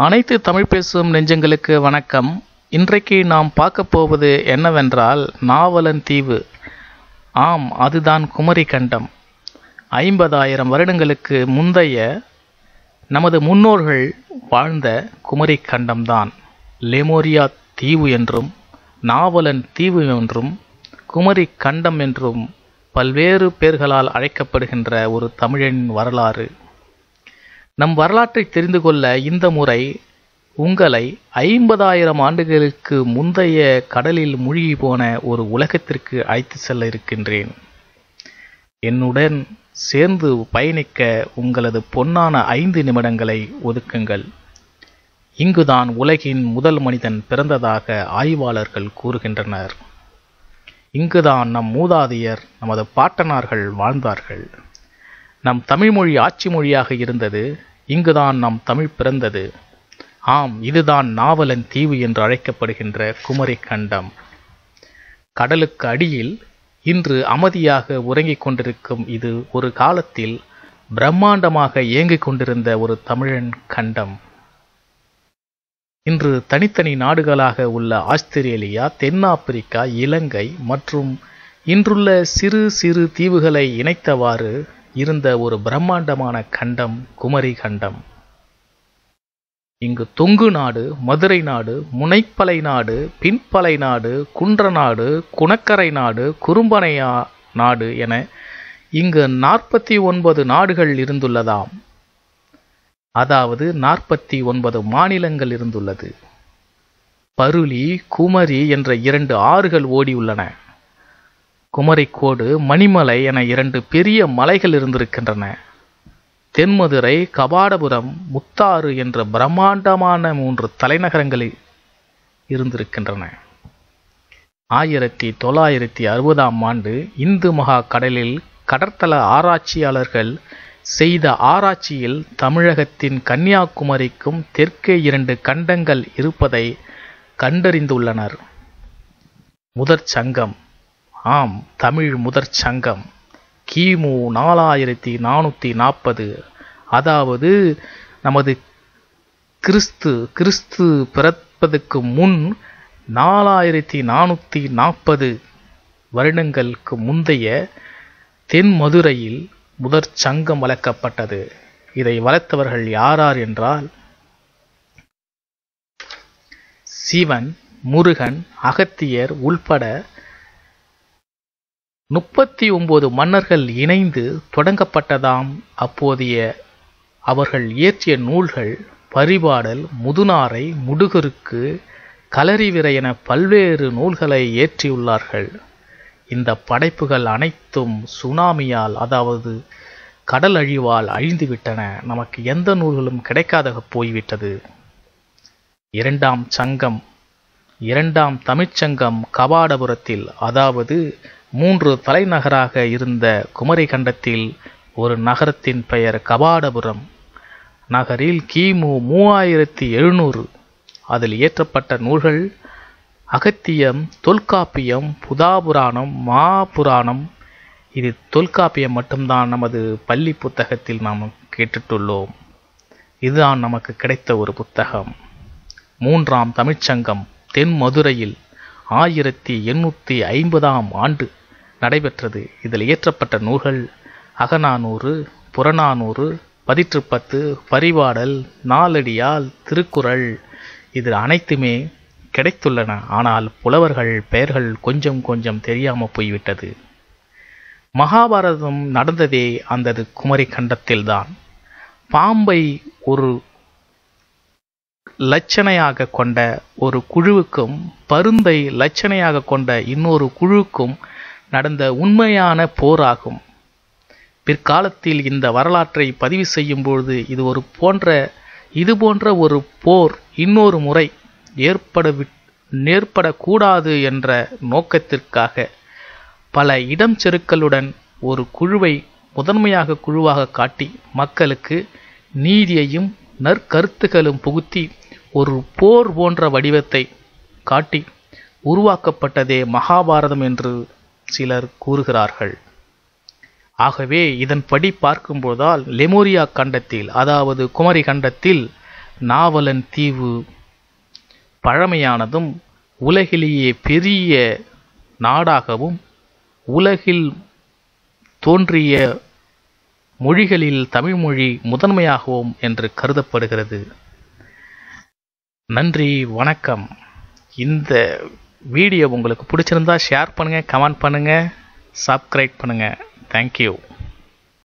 அனைத்து தமிழ் பேசும் நெஞ்சங்களுக்கு வணக்கம் இன்றைக்கு நாம் பார்க்க போவது என்னவென்றால் நாவலன் தீவு ஆம் அதுதான் குமரி கண்டம் ஐம்பதாயிரம் வருடங்களுக்கு முந்தைய நமது முன்னோர்கள் வாழ்ந்த குமரி கண்டம்தான் லெமோரியா தீவு என்றும் நாவலன் தீவு என்றும் குமரி கண்டம் என்றும் பல்வேறு பெயர்களால் அழைக்கப்படுகின்ற ஒரு தமிழின் வரலாறு நம் வரலாற்றை தெரிந்து கொள்ள இந்த முறை உங்களை ஐம்பதாயிரம் ஆண்டுகளுக்கு முந்தைய கடலில் மூழ்கி போன ஒரு உலகத்திற்கு அழைத்து செல்ல இருக்கின்றேன் என்னுடன் சேர்ந்து பயணிக்க உங்களது பொன்னான ஐந்து நிமிடங்களை ஒதுக்குங்கள் இங்குதான் உலகின் முதல் மனிதன் பிறந்ததாக ஆய்வாளர்கள் கூறுகின்றனர் இங்குதான் நம் மூதாதையர் நமது பாட்டனார்கள் வாழ்ந்தார்கள் நம் தமிழ்மொழி ஆட்சி மொழியாக இருந்தது இங்குதான் நம் தமிழ் பிறந்தது ஆம் இதுதான் நாவலன் தீவு என்று அழைக்கப்படுகின்ற குமரி கண்டம் கடலுக்கு அடியில் இன்று அமைதியாக உறங்கிக் கொண்டிருக்கும் இது ஒரு காலத்தில் பிரம்மாண்டமாக இயங்கிக் கொண்டிருந்த ஒரு தமிழன் கண்டம் இன்று தனித்தனி நாடுகளாக உள்ள ஆஸ்திரேலியா தென்னாப்பிரிக்கா இலங்கை மற்றும் இன்றுள்ள சிறு சிறு தீவுகளை இணைத்தவாறு இருந்த ஒரு பிரம்மாண்டமான கண்டம் குமரி கண்டம் இங்கு தொங்கு நாடு மதுரை நாடு முனைப்பலை நாடு பின்பலை நாடு குன்ற நாடு குணக்கரை நாடு குறும்பனையா நாடு என இங்கு நாற்பத்தி ஒன்பது நாடுகள் இருந்துள்ளதாம் அதாவது நாற்பத்தி ஒன்பது மாநிலங்கள் இருந்துள்ளது பருளி குமரி என்ற இரண்டு ஆறுகள் ஓடியுள்ளன குமரிக்கோடு மணிமலை என இரண்டு பெரிய மலைகள் இருந்திருக்கின்றன தென்மதுரை கபாடபுரம் முத்தாறு என்ற பிரம்மாண்டமான மூன்று தலைநகரங்கள் இருந்திருக்கின்றன ஆயிரத்தி தொள்ளாயிரத்தி அறுபதாம் ஆண்டு இந்து மகா கடலில் கடற்தள ஆராய்ச்சியாளர்கள் செய்த ஆராய்ச்சியில் தமிழகத்தின் கன்னியாகுமரிக்கும் தெற்கே இரண்டு கண்டங்கள் இருப்பதை கண்டறிந்துள்ளனர் முதற் சங்கம் ஆம் தமிழ் முதற் சங்கம் கிமு நாலாயிரத்தி நானூற்றி நாற்பது அதாவது நமது கிறிஸ்து கிறிஸ்து பிறப்பதற்கு முன் நாலாயிரத்தி நானூற்றி நாற்பது வருடங்களுக்கு முந்தைய தென் மதுரையில் முதற் சங்கம் வளர்க்கப்பட்டது இதை வளர்த்தவர்கள் யாரார் என்றால் சிவன் முருகன் அகத்தியர் உள்பட முப்பத்தி ஒன்பது மன்னர்கள் இணைந்து தொடங்கப்பட்டதாம் அப்போதைய அவர்கள் இயற்றிய நூல்கள் பரிபாடல் முதுநாரை முடுகருக்கு களறிவிரை என பல்வேறு நூல்களை இயற்றியுள்ளார்கள் இந்த படைப்புகள் அனைத்தும் சுனாமியால் அதாவது கடல் அழிவால் அழிந்துவிட்டன நமக்கு எந்த நூல்களும் கிடைக்காத போய்விட்டது இரண்டாம் சங்கம் இரண்டாம் தமிழ்ச்சங்கம் கபாடபுரத்தில் அதாவது மூன்று தலைநகராக இருந்த குமரி கண்டத்தில் ஒரு நகரத்தின் பெயர் கபாடபுரம் நகரில் கிமு மூவாயிரத்தி எழுநூறு அதில் இயற்றப்பட்ட நூல்கள் அகத்தியம் தொல்காப்பியம் புதாபுராணம் மாபுராணம் இது தொல்காப்பியம் மட்டும்தான் நமது பள்ளி புத்தகத்தில் நாம் கேட்டுட்டுள்ளோம் இதுதான் நமக்கு கிடைத்த ஒரு புத்தகம் மூன்றாம் தமிழ்ச்சங்கம் தென் மதுரையில் ஆயிரத்தி எண்ணூற்றி ஐம்பதாம் ஆண்டு நடைபெற்றது இதில் இயற்றப்பட்ட நூல்கள் அகநானூறு புறநானூறு பதிற்றுப்பத்து பரிபாடல் நாலடியால் திருக்குறள் இது அனைத்துமே கிடைத்துள்ளன ஆனால் புலவர்கள் பெயர்கள் கொஞ்சம் கொஞ்சம் தெரியாமல் போய்விட்டது மகாபாரதம் நடந்ததே அந்த குமரி கண்டத்தில்தான் பாம்பை ஒரு லட்சணையாக கொண்ட ஒரு குழுவுக்கும் பருந்தை லட்சணையாக கொண்ட இன்னொரு குழுவுக்கும் நடந்த உண்மையான போராகும் பிற்காலத்தில் இந்த வரலாற்றை பதிவு செய்யும் பொழுது இது ஒரு போன்ற இது போன்ற ஒரு போர் இன்னொரு முறை ஏற்பட நேர்படக்கூடாது என்ற நோக்கத்திற்காக பல இடம் செருக்களுடன் ஒரு குழுவை முதன்மையாக குழுவாக காட்டி மக்களுக்கு நீதியையும் நற்கருத்துகளும் புகுத்தி ஒரு போர் போன்ற வடிவத்தை காட்டி உருவாக்கப்பட்டதே மகாபாரதம் என்று சிலர் கூறுகிறார்கள் ஆகவே இதன்படி பார்க்கும்போதால் லெமோரியா கண்டத்தில் அதாவது குமரி கண்டத்தில் நாவலன் தீவு பழமையானதும் உலகிலேயே பெரிய நாடாகவும் உலகில் தோன்றிய மொழிகளில் தமிழ்மொழி முதன்மையாகவும் என்று கருதப்படுகிறது நன்றி வணக்கம் இந்த வீடியோ உங்களுக்கு பிடிச்சிருந்தா ஷேர் பண்ணுங்கள் கமெண்ட் பண்ணுங்கள் சப்ஸ்கிரைப் பண்ணுங்கள் தேங்க்யூ